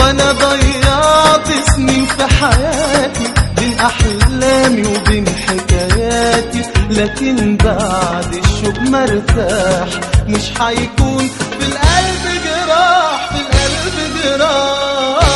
وانا ضيعت سنين في حياتي بين احلامي وبين حكاياتي لكن بعد الشوق مرتاح مش حيكون في القلب جراح في القلب جراح